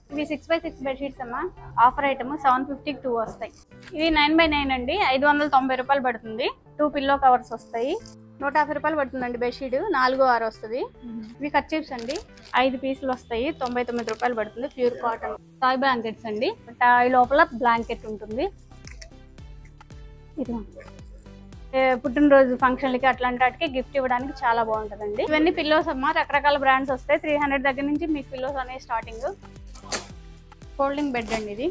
ఇవి six by six bedsheets అమ్మా offer item seven ఫిఫ్టీకి టూ వస్తాయి ఇవి నైన్ బై నైన్ అండి ఐదు వందల తొంభై రూపాయలు పడుతుంది టూ పిల్లో కవర్స్ వస్తాయి నూట యాభై రూపాయలు పడుతుందండి బెడ్షీట్ నాలుగు ఆరు వస్తుంది ఇవి కర్చీప్స్ అండి ఐదు పీసులు వస్తాయి తొంభై తొమ్మిది రూపాయలు పడుతుంది ప్యూర్ కాటన్ టాయ్ బ్లాంకెట్స్ అండి టాయ్ లోపల బ్లాంకెట్ ఉంటుంది ఇది ఏ, పుట్టినరోజు ఫంక్షన్లకి అట్లాంటి వాటికి గిఫ్ట్ ఇవ్వడానికి చాలా బాగుంటుందండి ఇవన్నీ పిల్లోస్ అమ్మా రకరకాల బ్రాండ్స్ వస్తాయి త్రీ హండ్రెడ్ దగ్గర నుంచి మీకు పిల్లోస్ అనేవి స్టార్టింగ్ ఫోల్డింగ్ బెడ్ అండి ఇది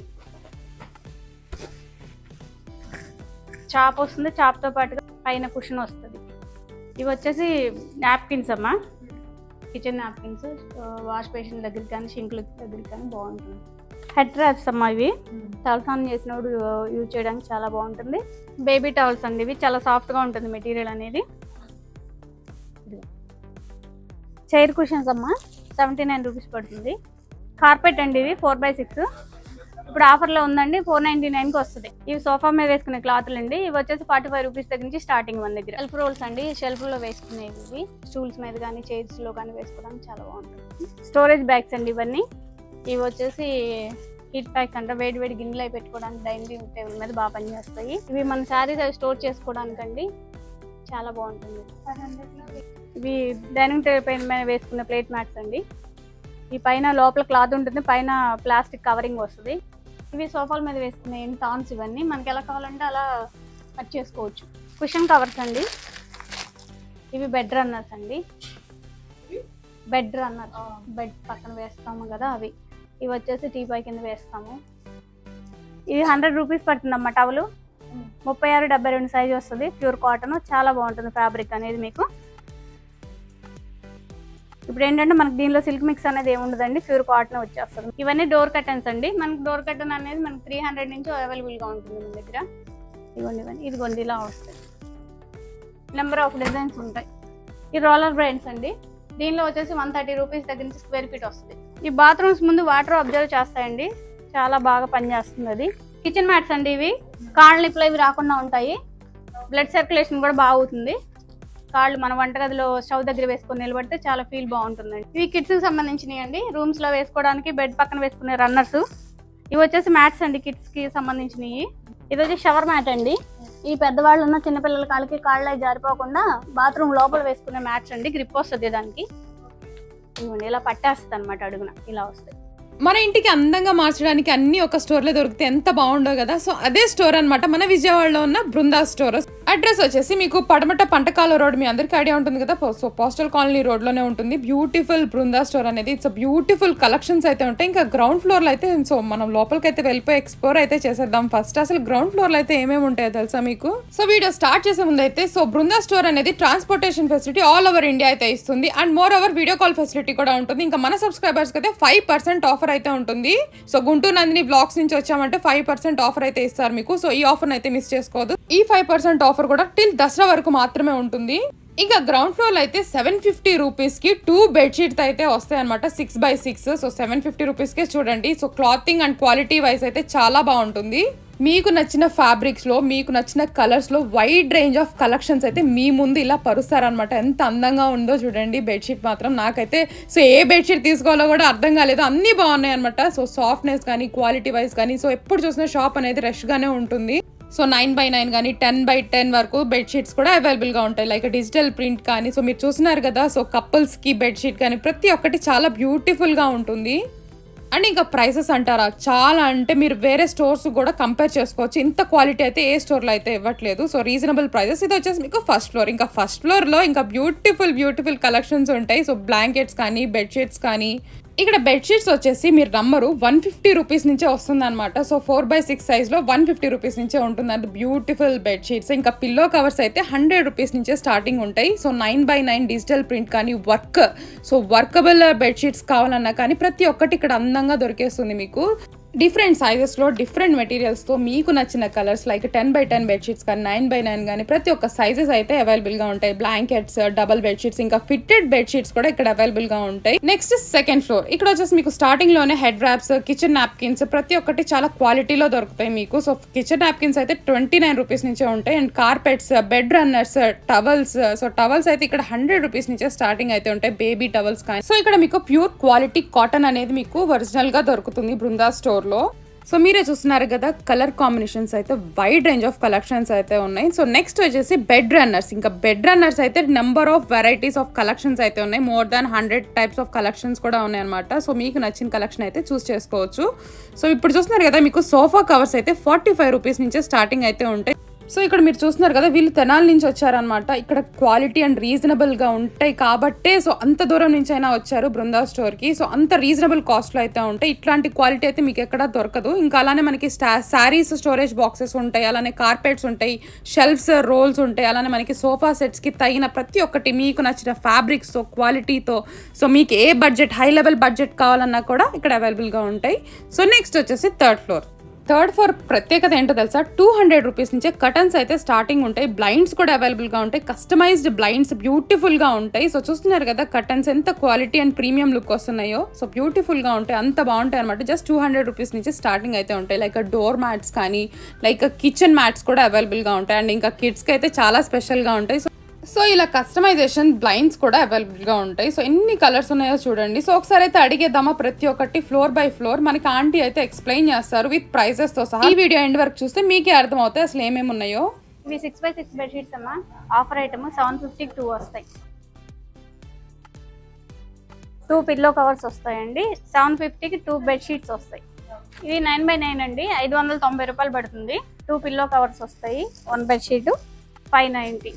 చాప్ వస్తుంది చాప్తో పాటుగా పైన కుషన్ వస్తుంది ఇవి వచ్చేసి నాప్కిన్స్ అమ్మా కిచెన్ నాప్కిన్స్ వాష్ బేసిన్ దగ్గరికి కానీ షింకుల దగ్గరికి కానీ బాగుంటుంది హెడ్ ట్రాప్స్ అమ్మా ఇవి తలస్నానం చేసినప్పుడు యూజ్ చేయడానికి చాలా బాగుంటుంది బేబీ టవల్స్ అండి ఇవి చాలా సాఫ్ట్గా ఉంటుంది మెటీరియల్ అనేది చైర్ కుషన్స్ అమ్మా సెవెంటీ నైన్ రూపీస్ పడుతుంది కార్పెట్ అండి ఇవి ఫోర్ బై సిక్స్ ఇప్పుడు ఆఫర్లో ఉందండి ఫోర్ నైన్టీ నైన్కి వస్తుంది ఇవి సోఫా మీద వేసుకునే క్లాత్లు అండి ఇవి వచ్చేసి ఫార్టీ ఫైవ్ రూపీస్ దగ్గర నుంచి స్టార్టింగ్ మన దగ్గర షెల్ఫ్ రోల్స్ అండి షెల్ఫ్లో వేసుకునేవి ఇవి స్టూల్స్ మీద కానీ చైర్స్లో కానీ వేసుకోవడానికి చాలా బాగుంటుంది స్టోరేజ్ బ్యాగ్స్ అండి ఇవన్నీ ఇవి వచ్చేసి హీట్ ప్యాక్స్ అంటే వేడి వేడి గిన్నెలు అవి పెట్టుకోవడానికి డైనింగ్ టేబుల్ మీద బాగా పనిచేస్తాయి ఇవి మన శారీస్ అవి స్టోర్ చేసుకోవడానికండి చాలా బాగుంటుంది ఇవి డైనింగ్ టేబుల్ పైన మీద వేసుకునే ప్లేట్ మ్యాట్స్ అండి ఈ పైన లోపల క్లాత్ ఉంటుంది పైన ప్లాస్టిక్ కవరింగ్ వస్తుంది ఇవి సోఫాల మీద వేసుకునే టాన్స్ ఇవన్నీ మనకి ఎలా కావాలంటే అలా కట్ చేసుకోవచ్చు కుషన్ కవర్స్ అండి ఇవి బెడ్ రన్నర్స్ అండి బెడ్ రన్నర్ బెడ్ పక్కన వేస్తాము కదా అవి ఇవి వచ్చేసి టీ పై కింద వేస్తాము ఇది హండ్రెడ్ రూపీస్ పడుతుందమ్మా టవలు ముప్పై ఆరు డెబ్బై రెండు సైజ్ వస్తుంది ప్యూర్ కాటన్ చాలా బాగుంటుంది ఫ్యాబ్రిక్ అనేది మీకు ఇప్పుడు ఏంటంటే మనకి దీనిలో సిల్క్ మిక్స్ అనేది ఏమి ఉండదండి ప్యూర్ కాటన్ వచ్చేస్తుంది ఇవన్నీ డోర్ కర్టన్స్ అండి మనకి డోర్ కర్టన్ అనేది మనకి త్రీ హండ్రెడ్ నుంచి అవైలబుల్గా ఉంటుంది మన దగ్గర ఇదిగోండి ఇవన్నీ ఇదిగోండి ఇలా వస్తాయి నెంబర్ ఆఫ్ డిజైన్స్ ఉంటాయి ఈ రోలర్ బ్రైడ్స్ అండి దీనిలో వచ్చేసి వన్ థర్టీ రూపీస్ దగ్గర నుంచి స్క్వేర్ ఫీట్ వస్తుంది ఈ బాత్రూమ్స్ ముందు వాటర్ అబ్జర్వ్ చేస్తాయండి చాలా బాగా పనిచేస్తుంది అది కిచెన్ మ్యాట్స్ అండి ఇవి కాళ్ళ నిప్పులు ఇవి రాకుండా ఉంటాయి బ్లడ్ సర్క్యులేషన్ కూడా బాగుతుంది కాళ్ళు మన వంటగదిలో స్టవ్ దగ్గర వేసుకొని నిలబడితే చాలా ఫీల్ బాగుంటుందండి ఇవి కిడ్స్ కి సంబంధించినవి అండి రూమ్స్ లో వేసుకోవడానికి బెడ్ పక్కన వేసుకునే రన్నర్స్ ఇవి వచ్చేసి మ్యాట్స్ అండి కిడ్స్ కి సంబంధించినవి ఇది వచ్చి షవర్ మ్యాట్ అండి ఈ పెద్దవాళ్ళు ఉన్న చిన్నపిల్లల కాళ్ళకి కాళ్ళు అవి జారిపోకుండా బాత్రూమ్ లోపల వేసుకునే మ్యాట్స్ అండి గ్రిప్ వస్తుంది దానికి ఇవ్వండి ఇలా పట్టేస్తుంది అనమాట అడుగున ఇలా వస్తాయి మన ఇంటికి అందంగా మార్చడానికి అన్ని ఒక స్టోర్లో దొరికితే ఎంత బాగుండో కదా సో అదే స్టోర్ అన్నమాట మన విజయవాడలో ఉన్న బృందా స్టోర్ అడ్రస్ వచ్చేసి మీకు పడమట పంటకాల రోడ్ మీ అందరికీ ఐడియా ఉంటుంది కదా పో- సో పోస్టల్ కాలనీ రోడ్లోనే ఉంటుంది బ్యూటిఫుల్ బృందా స్టోర్ అనేది ఇట్స్ బ్యూటిఫుల్ కలెక్షన్స్ అయితే ఉంటాయి ఇంకా గ్రౌండ్ ఫ్లోర్లో అయితే సో మనం లోపలికి అయితే వెళ్ళిపోయి ఎక్స్ప్లోర్ అయితే చేసేద్దాం ఫస్ట్ అసలు గ్రౌండ్ ఫ్లోర్లో అయితే ఏమేమి ఉంటాయో తెలుసా మీకు సో వీడియో స్టార్ట్ చేసే ముందు అయితే సో బృందా స్టోర్ అనేది transportation facility all over India అయితే ఇస్తుంది and moreover video call facility కూడా ఉంటుంది ఇంకా మన సబ్స్క్రైబర్స్ అయితే ఫైవ్ పర్సెంట్ ఆఫర్ అయితే ఉంటుంది సో గుంటూరు నందిని బ్లాగ్స్ నుంచి వచ్చామంటే ఫైవ్ పర్సెంట్ ఆఫర్ అయితే ఇస్తారు మీకు సో ఈ ఆఫర్ అయితే మిస్ చేసుకోవద్దు ఈ ఫైవ్ పర్సెంట్ ఆఫర్ కూడా టిల్ దసరా వరకు మాత్రమే ఉంటుంది ఇంకా గ్రౌండ్ ఫ్లోర్ అయితే సెవెన్ ఫిఫ్టీ రూపీస్ కి టూ బెడ్షీట్స్ అయితే వస్తాయి అనమాట six by six so seven fifty rupees కే చూడండి so clothing and quality wise అయితే చాలా బాగుంటుంది మీకు నచ్చిన ఫ్యాబ్రిక్స్ లో మీకు నచ్చిన కలర్స్ లో వైడ్ రేంజ్ ఆఫ్ కలెక్షన్స్ అయితే మీ ముందు ఇలా పరుస్తారనమాట ఎంత అందంగా ఉందో చూడండి బెడ్షీట్ మాత్రం నాకైతే సో ఏ బెడ్షీట్ తీసుకోవాలో కూడా అర్థం కాలేదు అన్నీ బాగున్నాయి అనమాట సో సాఫ్ట్నెస్ కానీ క్వాలిటీ వైజ్ కానీ సో ఎప్పుడు చూసిన షాప్ అనేది రష్ గానే ఉంటుంది సో నైన్ బై నైన్ కానీ టెన్ బై టెన్ వరకు బెడ్షీట్స్ కూడా అవైలబుల్గా ఉంటాయి లైక్ డిజిటల్ ప్రింట్ కానీ సో మీరు చూసినారు కదా సో కపుల్స్కి బెడ్షీట్ కానీ ప్రతి ఒక్కటి చాలా బ్యూటిఫుల్గా ఉంటుంది అండ్ ఇంకా ప్రైసెస్ అంటారా చాలా అంటే మీరు వేరే స్టోర్స్ కూడా కంపేర్ చేసుకోవచ్చు ఇంత క్వాలిటీ అయితే ఏ స్టోర్లో అయితే ఇవ్వట్లేదు సో రీజనబుల్ ప్రైసెస్ ఇది వచ్చేసి మీకు ఫస్ట్ ఫ్లోర్ ఇంకా ఫస్ట్ ఫ్లోర్లో ఇంకా బ్యూటిఫుల్ బ్యూటిఫుల్ కలెక్షన్స్ ఉంటాయి సో బ్లాంకెట్స్ కానీ బెడ్షీట్స్ కానీ ఇక్కడ బెడ్షీట్స్ వచ్చేసి మీరు నమ్మరు వన్ ఫిఫ్టీ రూపీస్ నుంచే వస్తుంది అనమాట సో ఫోర్ బై సిక్స్ సైజ్లో వన్ ఫిఫ్టీ రూపీస్ నుంచే ఉంటుంది అండ్ బ్యూటిఫుల్ బెడ్షీట్స్ ఇంకా పిల్లో కవర్స్ అయితే హండ్రెడ్ రూపీస్ నుంచే స్టార్టింగ్ ఉంటాయి so nine by nine digital print కానీ వర్క్ సో వర్కబుల్ బెడ్షీట్స్ కావాలన్నా కానీ ప్రతి ఒక్కటి ఇక్కడ అందంగా దొరికేస్తుంది మీకు డిఫరెంట్ సైజెస్లో డిఫరెంట్ మెటీరియల్స్తో మీకు నచ్చిన colours like ten by ten bedsheets కానీ నైన్ బై నైన్ కానీ ప్రతి ఒక్క సైజెస్ అయితే అవైలబుల్గా ఉంటాయి బ్లాంకెట్స్ డబల్ బెడ్షీట్స్ ఇంకా ఫిట్టెడ్ బెడ్షీట్స్ కూడా ఇక్కడ అవైలబుల్గా ఉంటాయి నెక్స్ట్ సెకండ్ ఫ్లోర్ ఇక్కడ వచ్చేసి మీకు స్టార్టింగ్లోనే హెడ్ ర్యాప్స్ కిచెన్ నాప్కిన్స్ ప్రతి ఒక్కటి చాలా క్వాలిటీలో దొరుకుతాయి మీకు సో కిచెన్ నాప్కిన్స్ అయితే ట్వంటీ నైన్ రూపీస్ నుంచే ఉంటాయి and carpets bed runners towels so towels అయితే ఇక్కడ హండ్రెడ్ రూపీస్ నుంచే స్టార్టింగ్ అయితే ఉంటాయి బేబీ టవల్స్ కానీ సో ఇక్కడ మీకు ప్యూర్ క్వాలిటీ కాటన్ అనేది మీకు ఒరిజినల్ గా దొరుకుతుంది బృందా స్టోర్ లో సో మీరే చూస్తున్నారు కదా కలర్ కాంబినేషన్స్ అయితే వైడ్ రేంజ్ ఆఫ్ కలెక్షన్స్ అయితే ఉన్నాయి సో నెక్స్ట్ వచ్చేసి బెడ్ రన్నర్స్ ఇంకా బెడ్ రన్నర్స్ అయితే number of varieties of collections అయితే ఉన్నాయి more than hundred types of collections కూడా ఉన్నాయి అనమాట సో మీకు నచ్చిన కలెక్షన్ అయితే చూస్ చేసుకోవచ్చు సో ఇప్పుడు చూస్తున్నారు కదా మీకు సోఫా కవర్స్ అయితే ఫార్టీ ఫైవ్ రూపీస్ నుంచే స్టార్టింగ్ అయితే ఉంటాయి సో ఇక్కడ మీరు చూస్తున్నారు కదా వీళ్ళు తెనాల నుంచి వచ్చారనమాట ఇక్కడ క్వాలిటీ అండ్ రీజనబుల్ గా ఉంటాయి కాబట్టే సో అంత దూరం నుంచి అయినా వచ్చారు బృందా స్టోర్ కి సో అంత రీజనబుల్ కాస్ట్ లో అయితే ఉంటాయి ఇట్లాంటి క్వాలిటీ అయితే మీకు ఎక్కడ దొరకదు ఇంకా అలానే మనకి శారీస్ స్టోరేజ్ బాక్సెస్ ఉంటాయి అలానే కార్పెట్స్ ఉంటాయి షెల్ఫ్స్ రోల్స్ ఉంటాయి అలానే మనకి సోఫా సెట్స్ కి తగిన ప్రతి ఒక్కటి మీకు నచ్చిన ఫ్యాబ్రిక్స్ తో క్వాలిటీతో సో మీకు ఏ బడ్జెట్ హై లెవెల్ బడ్జెట్ కావాలన్నా కూడా ఇక్కడ అవైలబుల్ గా ఉంటాయి సో నెక్స్ట్ వచ్చేసి థర్డ్ ఫ్లోర్ థర్డ్ ఫ్లోర్ ప్రత్యేకత ఏంటో తెలుసా టూ హండ్రెడ్ రూపీస్ నుంచే కటన్స్ అయితే స్టార్టింగ్ ఉంటాయి బ్లైండ్స్ కూడా అవైలబుల్గా ఉంటాయి కస్టమైజ్డ్ బ్లైండ్స్ బ్యూటిఫుల్గా ఉంటాయి సో చూస్తున్నారు కదా కటన్స్ ఎంత క్వాలిటీ అండ్ ప్రీమియం లుక్ వస్తున్నాయో సో బ్యూటిఫుల్గా ఉంటాయి అంత బాగుంటాయి అనమాట జస్ట్ టూ హండ్రెడ్ రూపీస్ నుంచి స్టార్టింగ్ అయితే ఉంటాయి లైక్ డోర్ మ్యాట్స్ కానీ లైక్ కిచెన్ మ్యాట్స్ కూడా అవైలబుల్గా ఉంటాయి అండ్ ఇంకా కిడ్స్కి అయితే చాలా స్పెషల్గా ఉంటాయి సో సో ఇలా కస్టమైజేషన్ బ్లైండ్స్ కూడా అవైలబుల్గా ఉంటాయి సో ఎన్ని కలర్స్ ఉన్నాయో చూడండి సో ఒకసారి అయితే అడిగేద్దామా ప్రతి ఒక్కటి ఫ్లోర్ బై ఫ్లోర్ మనకి ఆంటీ అయితే ఎక్స్ప్లెయిన్ చేస్తారు విత్ ప్రైజెస్తో సహా ఈ వీడియో ఎండ్ వరకు చూస్తే మీకే అర్థమవుతాయి అసలు ఏమేమి ఉన్నాయో ఇవి సిక్స్ బై సిక్స్ బెడ్షీట్స్ అమ్మా ఆఫర్ ఐటమ్ సెవెన్ ఫిఫ్టీకి టూ వస్తాయి టూ పిల్లో కవర్స్ వస్తాయండి సెవెన్ ఫిఫ్టీకి టూ బెడ్షీట్స్ వస్తాయి ఇది నైన్ బై నైన్ అండి ఐదు వందల తొంభై రూపాయలు పడుతుంది టూ పిల్లో కవర్స్ వస్తాయి one bedsheet five ninety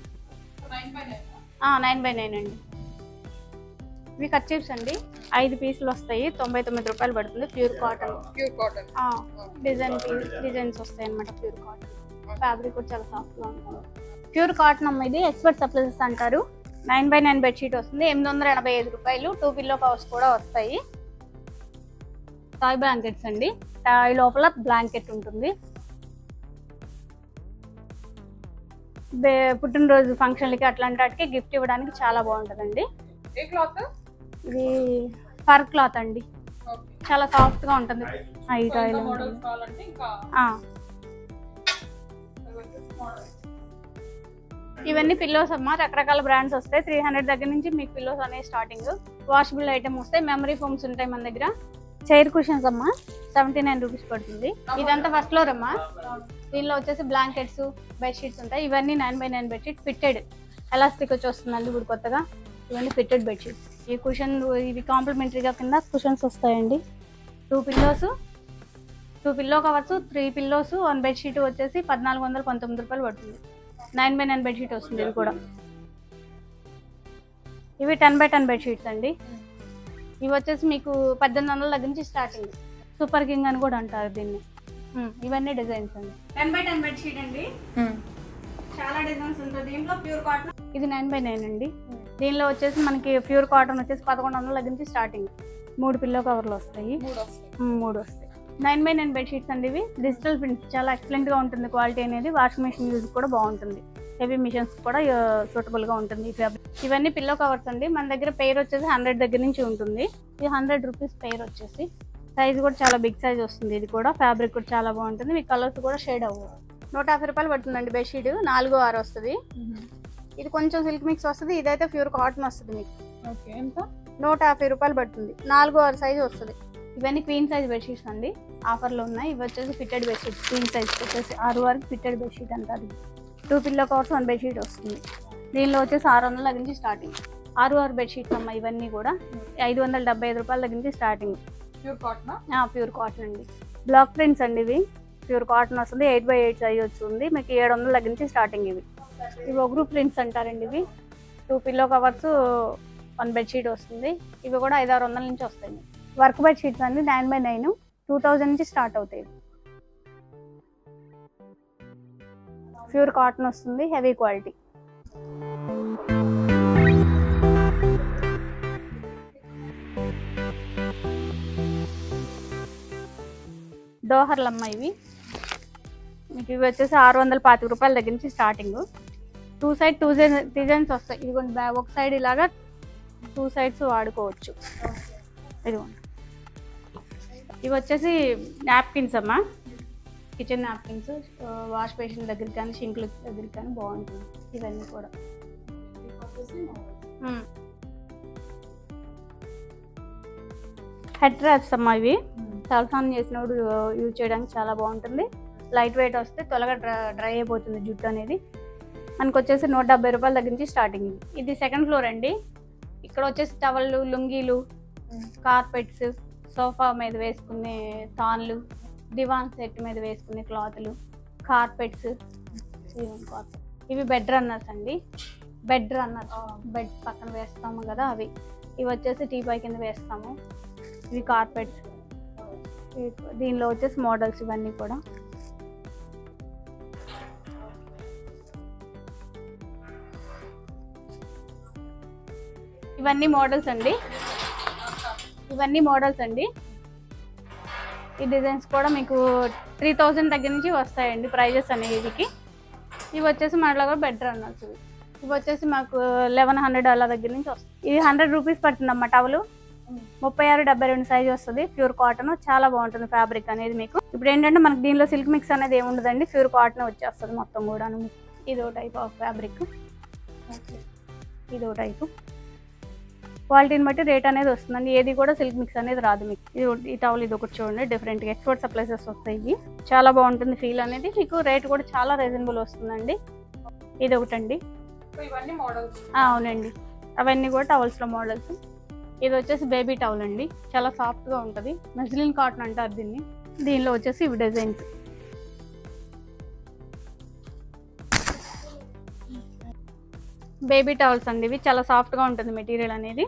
nine by nine అండి ఇవి కర్చీఫ్స్ అండి ఐదు పీసులు వస్తాయి తొంభై తొమ్మిది రూపాయలు పడుతుంది pure cotton pure cotton design designs వస్తాయి అనమాట ప్యూర్ కాటన్ ఫ్యాబ్రిక్ కూడా చాలా సాఫ్ట్గా ఉంటుంది ప్యూర్ కాటన్ అమ్మ ఇది ఎక్స్పర్ట్ సప్లైస్ అంటారు నైన్ బై నైన్ బెడ్షీట్ వస్తుంది ఎనిమిది వందల ఎనభై ఐదు రూపాయలు టూ పిల్లో కవర్స్ కూడా వస్తాయి టాయ్ బ్లాంకెట్స్ అండి టాయ్ లోపల బ్లాంకెట్ ఉంటుంది బే- పుట్టినరోజు ఫంక్షన్లకి అట్లాంటి వాటికి గిఫ్ట్ ఇవ్వడానికి చాలా బాగుంటుందండి ఏ క్లాత్ ఇది ఫర్ క్లాత్ అండి చాలా సాఫ్ట్గా ఉంటుంది ఆ, ఈ టాయ్లో ఉంటుంది. కావాలంటే ఇంకా ఆ. ఇవన్నీ పిల్లోస్ అమ్మా రకరకాల బ్రాండ్స్ వస్తాయి త్రీ హండ్రెడ్ దగ్గర నుంచి మీకు పిల్లోస్ అనేవి స్టార్టింగ్ వాషబుల్ ఐటమ్ వస్తాయి మెమరీ ఫోమ్స్ ఉంటాయి మన దగ్గర చైర్ కుషన్స్ అమ్మా సెవెంటీ నైన్ రూపీస్ పడుతుంది ఇదంతా ఫస్ట్ ఫ్లోర్ అమ్మా దీనిలో వచ్చేసి బ్లాంకెట్స్ బెడ్షీట్స్ ఉంటాయి ఇవన్నీ nine by nine bedsheet fitted elastic వచ్చి వస్తుందండి ఇప్పుడు కొత్తగా ఇవన్నీ ఫిట్టెడ్ బెడ్షీట్స్ ఈ కుషన్ ఇవి కాంప్లిమెంటరీగా కింద కుషన్స్ వస్తాయండి two pillows two pillow covers three pillows one bedsheet వచ్చేసి పద్నాలుగు వందల పంతొమ్మిది రూపాయలు పడుతుంది నైన్ బై నైన్ బెడ్షీట్ వస్తుంది ఇది కూడా ఇవి టెన్ బై టెన్ బెడ్షీట్స్ అండి ఇవి వచ్చేసి మీకు పద్దెనిమిది వందల దగ్గర నుంచి స్టార్టింగ్ సూపర్ కింగ్ అని కూడా అంటారు దీన్ని ఉమ్, ఇవన్నీ డిజైన్స్ అండి టెన్ బై టెన్ బెడ్షీట్ అండి చాలా డిజైన్స్ ఉంటుంది దీంట్లో ప్యూర్ కాటన్ ఇది నైన్ బై నైన్ అండి దీనిలో వచ్చేసి మనకి ప్యూర్ కాటన్ వచ్చేసి పదకొండు వందల దగ్గర నుంచి స్టార్టింగ్ మూడు పిల్లో కవర్లు వస్తాయి ఉమ్, మూడు వస్తాయి నైన్ బై నైన్ బెడ్షీట్స్ అండి ఇవి డిజిటల్ ప్రింట్ చాలా ఎక్సలెంట్ గా ఉంటుంది క్వాలిటీ అనేది వాషింగ్ మిషన్ యూజ్ కూడా బాగుంటుంది హెవీ మిషన్స్ కూడా సూటబుల్ గా ఉంటుంది ఈ ఫ్యాబ్రిక్ ఇవన్నీ పిల్లో కవర్స్ అండి మన దగ్గర పెయిర్ వచ్చేసి హండ్రెడ్ దగ్గర నుంచి ఉంటుంది ఇది హండ్రెడ్ రూపీస్ పెయిర్ వచ్చేసి సైజ్ కూడా చాలా బిగ్ సైజ్ వస్తుంది ఇది కూడా ఫ్యాబ్రిక్ కూడా చాలా బాగుంటుంది మీ కలర్స్ కూడా షేడ్ అవ్వవు నూట యాభై రూపాయలు పడుతుందండి బెడ్షీట్ నాలుగు ఆరు వస్తుంది ఇది కొంచెం సిల్క్ మిక్స్ వస్తుంది ఇదైతే ప్యూర్ కాటన్ వస్తుంది మీకు ఓకే ఎంత నూట యాభై రూపాయలు పడుతుంది నాలుగు ఆరు సైజ్ వస్తుంది ఇవన్నీ క్వీన్ సైజ్ బెడ్షీట్స్ అండి ఆఫర్లో ఉన్నాయి ఇవి వచ్చేసి ఫిట్టెడ్ బెడ్షీట్ క్వీన్ సైజ్ వచ్చేసి ఆరు వరకు ఫిట్టెడ్ బెడ్షీట్ అంటారు two pillow covers one bedsheet వస్తుంది దీనిలో వచ్చేసి ఆరు వందల దగ్గర నుంచి స్టార్టింగ్ ఆరు ఆరు బెడ్షీట్స్ అమ్మ ఇవన్నీ కూడా ఐదు వందల డెబ్బై ఐదు రూపాయల దగ్గర నుంచి starting pure cotton pure cotton అండి బ్లాక్ ప్రింట్స్ అండి ఇవి ప్యూర్ కాటన్ వస్తుంది ఎయిట్ బై ఎయిట్ సైజ్ వస్తుంది మీకు ఏడు వందల దగ్గర నుంచి స్టార్టింగ్ ఇవి ఇవి ఒగ్రూ ప్రింట్స్ అంటారండి ఇవి two pillow covers one bedsheet వస్తుంది ఇవి కూడా ఐదు ఆరు వందల నుంచి వస్తాయి వర్క్ బెడ్షీట్స్ అండి nine by nine two thousand నుంచి స్టార్ట్ అవుతాయి ప్యూర్ కాటన్ వస్తుంది హెవీ క్వాలిటీ దోహర్లు అమ్మ ఇవి మీకు ఇవి వచ్చేసి ఆరు వందల పాతిక రూపాయల దగ్గర నుంచి starting two side two designs వస్తాయి ఇదిగోండి బ్యా ఒక సైడ్ ఇలాగా టూ సైడ్స్ వాడుకోవచ్చు ఇదిగోండి ఇవి వచ్చేసి నాప్కిన్స్ అమ్మా కిచెన్ నాప్కిన్స్ వాష్ బేసిన్ దగ్గర కానీ షింకుల దగ్గర కానీ బాగుంటుంది ఇవన్నీ కూడా హెడ్ ట్రాప్స్ అమ్మా ఇవి తలస్నానం చేసినప్పుడు యూజ్ చేయడానికి చాలా బాగుంటుంది లైట్ వెయిట్ వస్తే త్వరగా డ్రై డ్రై అయిపోతుంది జుట్టు అనేది మనకు వచ్చేసి నూట డెబ్బై రూపాయల దగ్గర నుంచి స్టార్టింగ్ ఇది సెకండ్ ఫ్లోర్ అండి ఇక్కడ వచ్చేసి టవళ్ళు లుంగీలు కార్పెట్స్ సోఫా మీద వేసుకునే తాన్లు దివాన్ సెట్ మీద వేసుకునే క్లాత్లు కార్పెట్స్ ఇవి బెడ్ రన్నర్స్ అండి బెడ్ రన్నర్స్ బెడ్ పక్కన వేస్తాము కదా అవి ఇవి వచ్చేసి టీపాయ్ కింద వేస్తాము ఇవి కార్పెట్స్ దీనిలో వచ్చేసి మోడల్స్ ఇవన్నీ కూడా ఇవన్నీ మోడల్స్ అండి ఇవన్నీ మోడల్స్ అండి ఈ డిజైన్స్ కూడా మీకు త్రీ థౌజండ్ దగ్గర నుంచి వస్తాయండి ప్రైజెస్ అనేవి వీటికి ఇవి వచ్చేసి మనలో బెడ్ రన్నర్స్ ఇవి ఇవి వచ్చేసి మాకు లెవెన్ హండ్రెడ్ అలా దగ్గర నుంచి వస్తుంది ఇది హండ్రెడ్ రూపీస్ పడుతుందమ్మా టవలు ముప్పై ఆరు డెబ్బై రెండు సైజ్ వస్తుంది ప్యూర్ కాటన్ చాలా బాగుంటుంది ఫ్యాబ్రిక్ అనేది మీకు ఇప్పుడు ఏంటంటే మనకి దీనిలో సిల్క్ మిక్స్ అనేది ఏమి ఉండదండి ప్యూర్ కాటన్ వచ్చేస్తుంది మొత్తం కూడా ఇదో టైప్ ఆఫ్ ఫ్యాబ్రిక్ ఇదో టైపు క్వాలిటీని బట్టి రేట్ అనేది వస్తుందండి ఏది కూడా సిల్క్ మిక్స్ అనేది రాదు మీకు ఇది ఒకటి- ఈ టవల్ ఇది ఒకటి చూడండి డిఫరెంట్గా ఎక్స్పోర్ట్ సప్లైసెస్ వస్తాయి ఇవి చాలా బాగుంటుంది ఫీల్ అనేది మీకు రేట్ కూడా చాలా రీజనబుల్ వస్తుందండి ఇది ఒకటండి ఇవన్నీ మోడల్స్ ఆ, అవునండి అవన్నీ కూడా టవల్స్లో మోడల్స్ ఇది వచ్చేసి బేబీ టవల్ అండి చాలా సాఫ్ట్గా ఉంటుంది మెజ్లిన్ కాటన్ అంటారు దీన్ని దీనిలో వచ్చేసి ఇవి డిజైన్స్ బేబీ టవల్స్ అండి ఇవి చాలా సాఫ్ట్గా ఉంటుంది మెటీరియల్ అనేది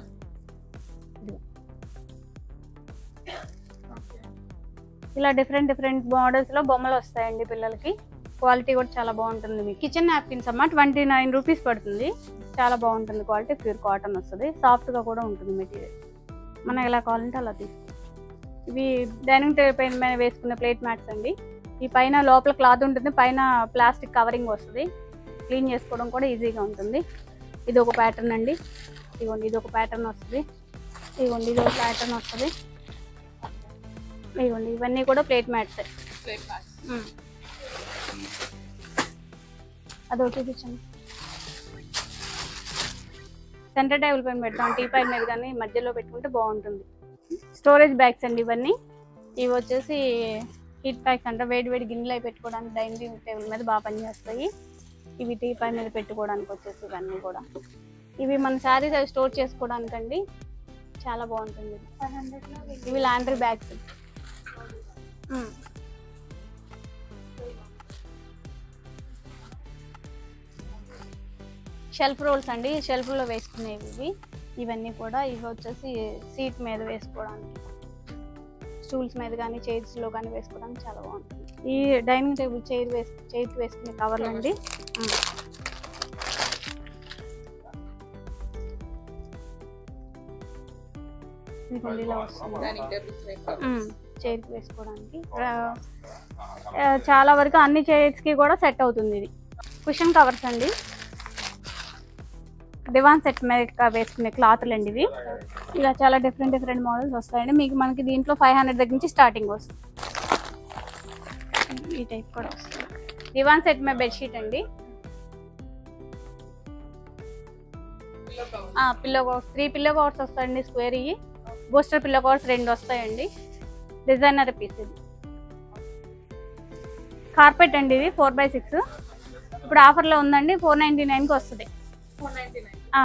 ఇలా డిఫరెంట్ డిఫరెంట్ మోడల్స్లో బొమ్మలు వస్తాయండి పిల్లలకి క్వాలిటీ కూడా చాలా బాగుంటుంది మీకు కిచెన్ నాప్కిన్స్ అమ్మ ట్వంటీ నైన్ రూపీస్ పడుతుంది చాలా బాగుంటుంది క్వాలిటీ ప్యూర్ కాటన్ వస్తుంది సాఫ్ట్గా కూడా ఉంటుంది మెటీరియల్ మనం ఎలా కావాలంటే అలా తీసుకోవచ్చు ఇవి డైనింగ్ టేబుల్ పైన మీద వేసుకునే ప్లేట్ మ్యాట్స్ అండి ఈ పైన లోపల క్లాత్ ఉంటుంది పైన ప్లాస్టిక్ కవరింగ్ వస్తుంది క్లీన్ చేసుకోవడం కూడా ఈజీగా ఉంటుంది ఇది ఒక ప్యాటర్న్ అండి ఇదిగోండి ఇది ఒక ప్యాటర్న్ వస్తుంది ఇదిగోండి ఇది ఒక ప్యాటర్న్ వస్తుంది ఇదిగోండి ఇవన్నీ కూడా ప్లేట్ మ్యాట్స్ అదొకటి చూపించండి సెంటర్ టేబుల్ పైన పెడతాం టీ పైన మీద కానీ మధ్యలో పెట్టుకుంటే బాగుంటుంది స్టోరేజ్ బ్యాగ్స్ అండి ఇవన్నీ ఇవి వచ్చేసి హీట్ ప్యాక్స్ అంటే వేడి వేడి గిన్నెలు అవి పెట్టుకోవడానికి డైనింగ్ టేబుల్ మీద బాగా పనిచేస్తాయి ఇవి టీ పై మీద పెట్టుకోవడానికి వచ్చేసి ఇవన్నీ కూడా ఇవి మన శారీస్ అవి స్టోర్ చేసుకోవడానికండి చాలా బాగుంటుంది ఇవి లాండ్రీ బ్యాగ్స్ షెల్ఫ్ రోల్స్ అండి షెల్ఫ్లో వేసుకునేవి ఇవి ఇవన్నీ కూడా ఇవి వచ్చేసి సీట్ మీద వేసుకోవడానికి స్టూల్స్ మీద కానీ చైర్స్లో కానీ వేసుకోవడానికి చాలా బాగుంటుంది ఈ డైనింగ్ టేబుల్ చైర్ వేసు చైర్కి వేసుకునే కవర్లు అండి ఉమ్. ఇదిగోండి ఇలా వస్తుంది డైనింగ్ టేబుల్స్ చైర్కి వేసుకోవడానికి ఆ, ఆ, చాలా వరకు అన్ని చైర్స్కి కూడా సెట్ అవుతుంది ఇది కుషన్ కవర్స్ అండి దివాన్ సెట్ మీద వేసుకునే క్లాత్లు అండి ఇవి ఇలా చాలా డిఫరెంట్ డిఫరెంట్ మోడల్స్ వస్తాయండి మీకు మనకి దీంట్లో ఫైవ్ హండ్రెడ్ దగ్గర నుంచి స్టార్టింగ్ వస్తుంది ఈ టైప్ కూడా వస్తుంది దివాన్ సెట్ మీద బెడ్షీట్ అండి pillow covers three pillow covers వస్తాయండి స్క్వేర్ ఇవి బూస్టర్ పిల్లో కవర్స్ రెండు వస్తాయండి డిజైనర్ పీస్ ఇది కార్పెట్ అండి ఇది ఫోర్ బై సిక్స్ ఇప్పుడు ఆఫర్లో ఉందండి ఫోర్ నైంటీ నైన్కి వస్తుంది ఫోర్ నైన్టీ నైన్ ఆ.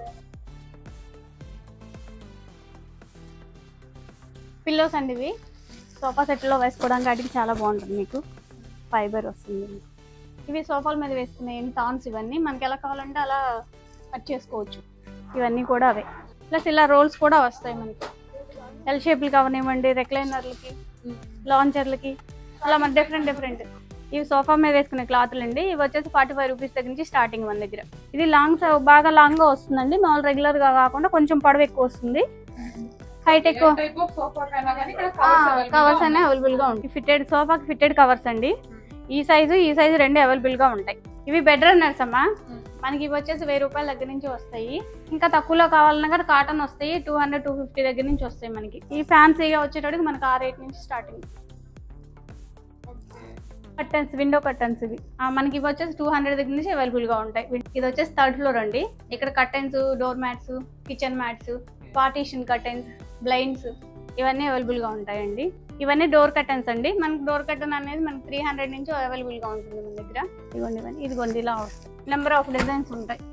పిల్లోస్ అండి ఇవి సోఫా సెట్లో వేసుకోవడానికి వాటికి చాలా బాగుంటుంది మీకు ఫైబర్ వస్తుంది ఇవి సోఫాల మీద వేసుకునే టాన్స్ ఇవన్నీ మనకి ఎలా కావాలంటే అలా కట్ చేసుకోవచ్చు ఇవన్నీ కూడా అవే ప్లస్ ఇలా రోల్స్ కూడా వస్తాయి మనకి ఎల్ షేప్లు కావనివ్వండి రెక్లైనర్లకి లాంచర్లకి అలా మన డిఫరెంట్ డిఫరెంట్ ఇవి సోఫా మీద వేసుకునే క్లాత్లు అండి ఇవి వచ్చేసి ఫార్టీ ఫైవ్ రూపీస్ దగ్గర నుంచి స్టార్టింగ్ మన దగ్గర ఇది లాంగ్ బాగా లాంగ్గా వస్తుందండి మామూలు రెగ్యులర్గా కాకుండా కొంచెం పొడవు ఎక్కువ వస్తుంది హైటెక్ టైప్ ఆఫ్ సోఫా కైనా కానీ ఇక్కడ కవర్స్ అనే అవైలబుల్ గా ఉంటాయి ఫిట్టెడ్ సోఫాకి ఫిట్టెడ్ కవర్స్ అండి ఈ సైజు ఈ సైజు రెండు అవైలబుల్ గా ఉంటాయి ఇవి బెడ్ రన్నర్స్ అమ్మా మనకి ఇవి వచ్చేసి వెయ్యి రూపాయల దగ్గర నుంచి వస్తాయి ఇంకా తక్కువలో కావాలన్నా కూడా కాటన్ వస్తాయి టూ హండ్రెడ్ టూ ఫిఫ్టీ దగ్గర నుంచి వస్తాయి మనకి ఈ ఫ్యాన్సీగా వచ్చేటప్పటికి మనకి ఆ రేట్ నుంచి స్టార్టింగ్ కర్టన్స్ విండో కర్టన్స్ ఇవి ఆ, మనకి ఇవి వచ్చేసి టూ హండ్రెడ్ దగ్గర నుంచి అవైలబుల్ గా ఉంటాయి ఇది వచ్చేసి థర్డ్ ఫ్లోర్ అండి ఇక్కడ curtains door mats kitchen mats partition curtains blinds ఇవన్నీ అవైలబుల్ గా ఉంటాయండి ఇవన్నీ డోర్ కర్టన్స్ అండి మనకి డోర్ కర్టన్ అనేది మనకి త్రీ హండ్రెడ్ నుంచి అవైలబుల్ గా ఉంటుంది మన దగ్గర ఇవ్వండి ఇవన్నీ ఇదిగోండి ఇలా వస్తాయి నెంబర్ ఆఫ్ డిజైన్స్ ఉంటాయి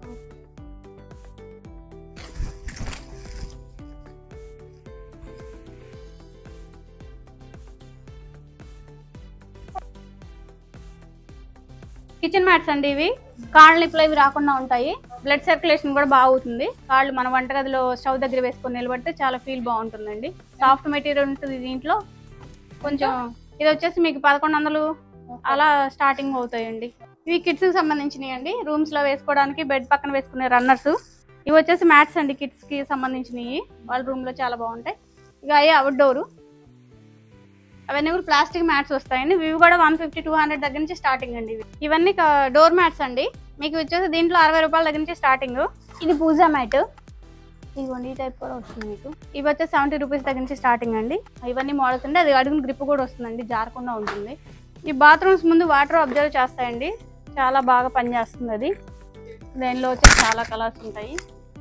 కిచెన్ మ్యాట్స్ అండి ఇవి కాళ్ళ నిప్పులు ఇవి రాకుండా ఉంటాయి బ్లడ్ సర్క్యులేషన్ కూడా బాగుంటుంది కాళ్ళు మన వంటగదిలో స్టవ్ దగ్గర వేసుకొని నిలబడితే చాలా ఫీల్ బాగుంటుందండి సాఫ్ట్ మెటీరియల్ ఉంటుంది దీంట్లో కొంచెం ఇది వచ్చేసి మీకు పదకొండు వందలు అలా స్టార్టింగ్ అవుతాయండి ఇవి కిడ్స్ కి సంబంధించినవి అండి రూమ్స్ లో వేసుకోవడానికి బెడ్ పక్కన వేసుకునే రన్నర్స్ ఇవి వచ్చేసి మ్యాట్స్ అండి కిడ్స్ కి సంబంధించినవి వాళ్ళ రూమ్ లో చాలా బాగుంటాయి ఇక అయ్యే అవుట్డోర్ అవన్నీ కూడా ప్లాస్టిక్ మ్యాట్స్ వస్తాయండి ఇవి కూడా వన్ ఫిఫ్టీ టూ హండ్రెడ్ దగ్గర నుంచి స్టార్టింగ్ అండి ఇవి ఇవన్నీ డోర్ మ్యాట్స్ అండి మీకు వచ్చేసి దీంట్లో అరవై రూపాయల దగ్గర నుంచి స్టార్టింగ్ ఇది పూజా మ్యాట్ ఇదిగోండి ఈ టైప్ కూడా వస్తుంది మీకు ఇవి వచ్చేసి సెవెంటీ రూపీస్ దగ్గర నుంచి స్టార్టింగ్ అండి ఇవన్నీ మోడల్స్ అండి అది అడుగున గ్రిప్ కూడా వస్తుందండి జారకుండా ఉంటుంది ఈ బాత్రూమ్స్ ముందు వాటర్ అబ్జర్వ్ చేస్తాయండి చాలా బాగా పనిచేస్తుంది అది దానిలో వచ్చేసి చాలా కలర్స్ ఉంటాయి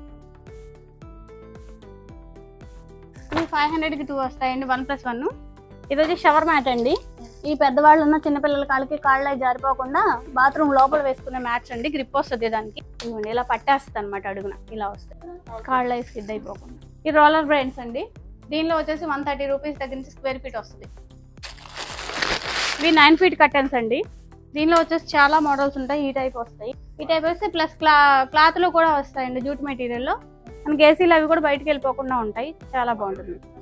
ఇవి ఫైవ్ హండ్రెడ్కి టూ వస్తాయండి వన్ ప్లస్ వన్ ఇది వచ్చి షవర్ మ్యాట్ అండి ఈ పెద్దవాళ్ళు ఉన్న చిన్నపిల్లల కాళ్ళకి కాళ్ళ జారిపోకుండా బాత్రూమ్ లోపల వేసుకునే మ్యాట్స్ అండి గ్రిప్ వస్తుంది దానికి ఇదిగోండి ఇలా పట్టేస్తుంది అనమాట అడుగున ఇలా వస్తాయి కాళ్ళ స్కిడ్ అయిపోకుండా ఈ రోలర్ బ్రైన్స్ అండి దీనిలో వచ్చేసి వన్ థర్టీ రూపీస్ దగ్గర నుంచి స్క్వేర్ ఫీట్ వస్తుంది ఇవి నైన్ ఫీట్ కర్టన్స్ అండి దీనిలో వచ్చేసి చాలా మోడల్స్ ఉంటాయి ఈ టైప్ వస్తాయి ఈ టైప్ వస్తే ప్లస్ క్లా క్లాత్ లో కూడా వస్తాయండి జూట్ మెటీరియల్ లో మనకి ఏసీలు అవి కూడా బయటకు వెళ్ళిపోకుండా ఉంటాయి చాలా బాగుంటుంది